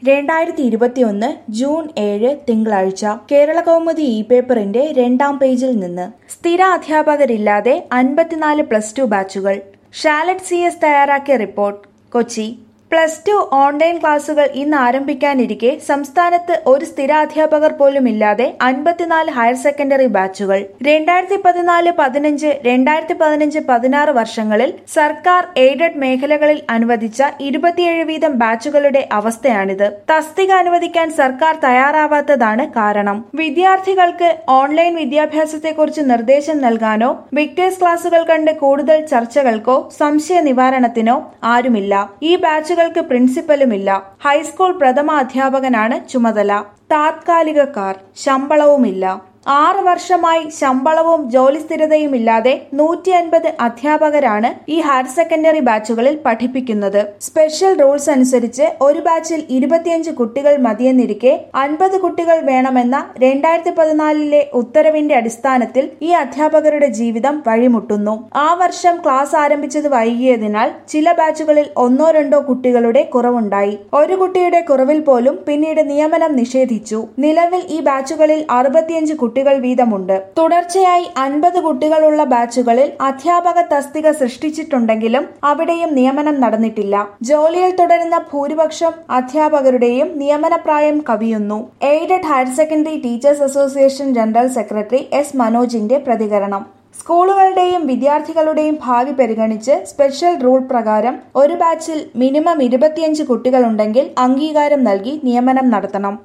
രണ്ടായിരത്തി ഇരുപത്തിയൊന്ന് ജൂൺ ഏഴ് തിങ്കളാഴ്ച കേരള കൗമുദി ഇ പേപ്പറിന്റെ രണ്ടാം പേജിൽ നിന്ന് സ്ഥിര അധ്യാപകരില്ലാതെ അൻപത്തിനാല് പ്ലസ് ടു ബാച്ചുകൾ ഷാലറ്റ് സി എസ് തയ്യാറാക്കിയ report Kochi plus two online ക്ലാസുകൾ ഇന്ന് ആരംഭിക്കാനിരിക്കെ സംസ്ഥാനത്ത് ഒരു സ്ഥിരാധ്യാപകർ പോലും ഇല്ലാതെ അൻപത്തിനാല് ഹയർ സെക്കൻഡറി ബാച്ചുകൾ രണ്ടായിരത്തി പതിനാല് പതിനഞ്ച് രണ്ടായിരത്തി പതിനഞ്ച് പതിനാറ് വർഷങ്ങളിൽ സർക്കാർ എയ്ഡഡ് മേഖലകളിൽ അനുവദിച്ച ഇരുപത്തിയേഴ് വീതം ബാച്ചുകളുടെ അവസ്ഥയാണിത് തസ്തിക അനുവദിക്കാൻ സർക്കാർ തയ്യാറാവാത്തതാണ് കാരണം വിദ്യാർത്ഥികൾക്ക് ഓൺലൈൻ വിദ്യാഭ്യാസത്തെക്കുറിച്ച് നിർദ്ദേശം നൽകാനോ വിക്ടേഴ്സ് ക്ലാസുകൾ കണ്ട് കൂടുതൽ ചർച്ചകൾക്കോ സംശയ നിവാരണത്തിനോ ആരുമില്ല ഈ ബാച്ചുകൾക്ക് പ്രിൻസിപ്പലുമില്ല ഹൈസ്കൂൾ പ്രഥമ അധ്യാപകനാണ് ചുമതല താത്കാലികക്കാർ ശമ്പളവുമില്ല ആറ് വർഷമായി ശമ്പളവും ജോലി സ്ഥിരതയും ഇല്ലാതെ നൂറ്റി അൻപത് അധ്യാപകരാണ് ഈ ഹയർ സെക്കൻഡറി ബാച്ചുകളിൽ പഠിപ്പിക്കുന്നത് സ്പെഷ്യൽ റൂൾസ് അനുസരിച്ച് ഒരു ബാച്ചിൽ ഇരുപത്തിയഞ്ച് കുട്ടികൾ മതിയെന്നിരിക്കെ അൻപത് കുട്ടികൾ വേണമെന്ന രണ്ടായിരത്തി പതിനാലിലെ ഉത്തരവിന്റെ അടിസ്ഥാനത്തിൽ ഈ അധ്യാപകരുടെ ജീവിതം വഴിമുട്ടുന്നു ആ വർഷം ക്ലാസ് ആരംഭിച്ചത് വൈകിയതിനാൽ ചില ബാച്ചുകളിൽ ഒന്നോ രണ്ടോ കുട്ടികളുടെ കുറവുണ്ടായി ഒരു കുട്ടിയുടെ കുറവിൽ പോലും പിന്നീട് നിയമനം നിഷേധിച്ചു നിലവിൽ ഈ ബാച്ചുകളിൽ അറുപത്തിയഞ്ച് കുട്ടികൾ വീതമുണ്ട് തുടർച്ചയായി അൻപത് കുട്ടികളുള്ള ബാച്ചുകളിൽ അധ്യാപക തസ്തിക സൃഷ്ടിച്ചിട്ടുണ്ടെങ്കിലും അവിടെയും നിയമനം നടന്നിട്ടില്ല ജോലിയിൽ തുടരുന്ന ഭൂരിപക്ഷം അധ്യാപകരുടെയും നിയമനപ്രായം കവിയുന്നു aided higher secondary teachers association general secretary S മനോജിന്റെ പ്രതികരണം സ്കൂളുകളുടെയും വിദ്യാർത്ഥികളുടെയും ഭാവി പരിഗണിച്ച് സ്പെഷ്യൽ റൂൾ പ്രകാരം ഒരു ബാച്ചിൽ മിനിമം ഇരുപത്തിയഞ്ച് കുട്ടികളുണ്ടെങ്കിൽ അംഗീകാരം നൽകി നിയമനം നടത്തണം